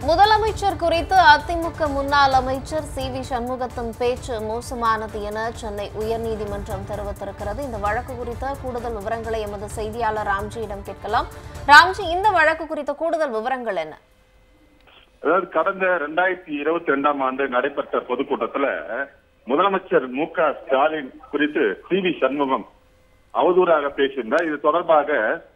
முதலமைச்சர் குறித்து அதிமுக முன்னாள் அமைச்சர் சி வி சண்முகத்தின் பேச்சு மோசமானது என சென்னை உயர்நீதிமன்றம் தெரிவித்திருக்கிறது இந்த வழக்கு குறித்த கூடுதல் விவரங்களை எமது செய்தியாளர் ராம்ஜியிடம் கேட்கலாம் ராம்ஜி இந்த வழக்கு குறித்த கூடுதல் விவரங்கள் என்ன அதாவது கடந்த ரெண்டாயிரத்தி இருபத்தி ரெண்டாம் ஆண்டு நடைபெற்ற பொதுக்கூட்டத்துல முதலமைச்சர் மு க ஸ்டாலின் குறித்து சி வி சண்முகம் அவதூறாக பேசியிருந்தார் இது தொடர்பாக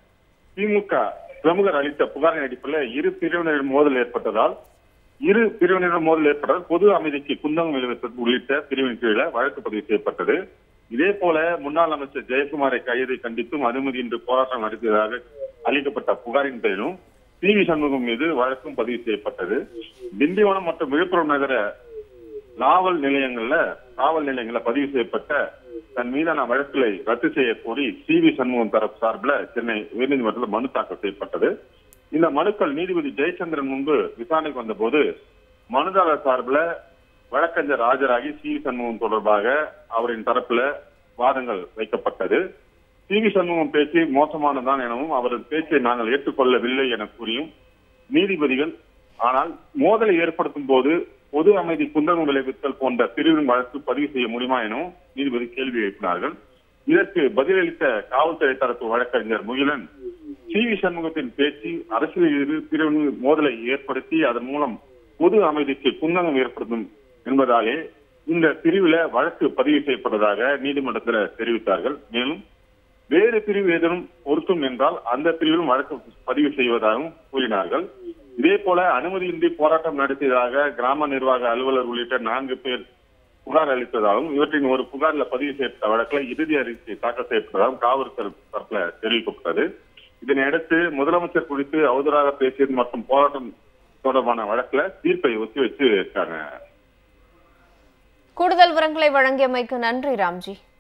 திமுக பிரமுகர் அளித்த புகாரின் அடிப்படையில் இரு பிரிவினர் மோதல் ஏற்பட்டதால் இரு பிரிவினர் மோதல் ஏற்பட்டதால் பொது அமைதிக்கு குந்தகம் விளைவித்தது உள்ளிட்ட பிரிவின் கீழே வழக்கு பதிவு செய்யப்பட்டது இதே போல முன்னாள் அமைச்சர் ஜெயக்குமாரை கைதை கண்டித்தும் அனுமதியின்றி போராட்டம் நடத்தியதாக அளிக்கப்பட்ட புகாரின் பேரிலும் சி வி சண்முகம் மீது வழக்கும் பதிவு செய்யப்பட்டது திண்டிவனம் மற்றும் விழுப்புரம் நகர நாவல் நிலையங்கள்ல காவல் நிலையங்கள்ல பதிவு செய்யப்பட்ட தன் மீதான வழக்குகளை ரத்து செய்ய கோரி சி வி சண்முகம் தரப்பு சார்பில் சென்னை உயர்நீதிமன்றத்தில் மனு தாக்கல் செய்யப்பட்டது இந்த மனுக்கள் நீதிபதி ஜெயச்சந்திரன் முன்பு விசாரணைக்கு வந்தபோது மனுதாரர் சார்பில் வழக்கறிஞர் ஆஜராகி சி வி சண்முகம் தொடர்பாக அவரின் தரப்புல வாதங்கள் வைக்கப்பட்டது சி வி சண்முகம் பேச்சு மோசமானதான் எனவும் அவரது பேச்சை நாங்கள் ஏற்றுக்கொள்ளவில்லை என கூறியும் நீதிபதிகள் ஆனால் மோதலை ஏற்படுத்தும் போது பொது அமைதி குந்தகம் விளைவித்தல் போன்ற பிரிவின் வழக்கு பதிவு செய்ய முடியுமா எனவும் நீதிபதி கேள்வி எழுப்பினார்கள் இதற்கு பதிலளித்த காவல்துறை தரப்பு வழக்கறிஞர் முகிலன் சி வி சண்முகத்தின் பேச்சு அரசியல் பிரிவின் மோதலை ஏற்படுத்தி அதன் மூலம் பொது அமைதிக்கு குந்தகம் ஏற்படுத்தும் என்பதாலே இந்த பிரிவுல வழக்கு பதிவு செய்யப்பட்டதாக நீதிமன்றத்தில் தெரிவித்தார்கள் மேலும் வேறு பிரிவு ஏதேனும் பொருத்தும் என்றால் அந்த பிரிவிலும் வழக்கு பதிவு செய்வதாகவும் கூறினார்கள் இதே போல அனுமதியின்றி போராட்டம் நடத்தியதாக கிராம நிர்வாக அலுவலர் உள்ளிட்ட நான்கு பேர் புகார் அளித்ததாகவும் இவற்றின் ஒரு புகார்ல பதிவு செய்யப்பட்ட வழக்கில் இறுதி அறிக்கை தாக்கல் செய்யப்பட்டதாகவும் காவல்துறை தரப்புல தெரிவிக்கப்பட்டது இதனையடுத்து முதலமைச்சர் குறித்து அவதூறாக பேசியது மற்றும் போராட்டம் தொடர்பான வழக்குல தீர்ப்பை ஒத்தி வச்சு இருக்காங்க கூடுதல் விவரங்களை வழங்கியமைக்கு நன்றி ராம்ஜி